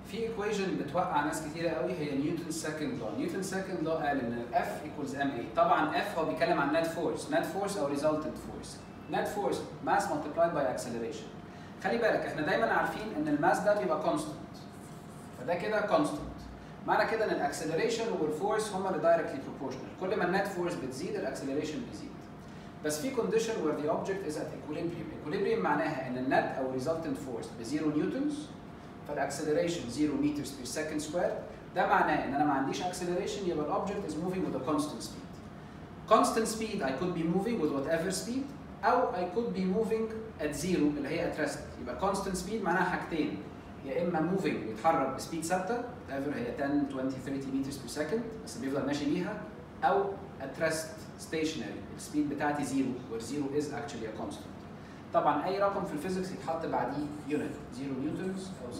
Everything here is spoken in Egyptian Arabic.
في ايكويشن بتوقع ناس كتيره قوي هي نيوتن سكند لو نيوتن سكند لو قال ان الاف ايكوالز ام اي طبعا اف هو بيتكلم عن نت فورس نت فورس او ريزلتنت فورس نت فورس ماس مالتيبلايد باي اكسلريشن خلي بالك احنا دايما عارفين ان الماس ده بيبقى كونستنت فده كده كونستنت معنى كده ان الاكسلريشن والفورس هما اللي دايركتلي بروبورشنال كل ما النت فورس بتزيد الاكسلريشن بيزيد بس في كونديشن where the object is at equilibrium equilibrium معناها ان النت او resultant force بزيرو نيوتنز فالاكسلريشن 0 مترز بير سكند سكوير ده معناه ان انا ما عنديش acceleration يبقى الاوبجكت is moving with a constant speed constant speed I could be moving with whatever speed او I could be moving at zero اللي هي at rest يبقى constant speed معناها حاجتين يا اما moving بيتحرك بسبيد ثابته whatever هي 10 20 30 meters per second بس بيفضل ماشي بيها او at rest stationary السبيد بتاعتي زيرو where zero is actually a constant طبعا اي رقم في الفيزيكس يتحط بعديه يونت 0 نيوتنز او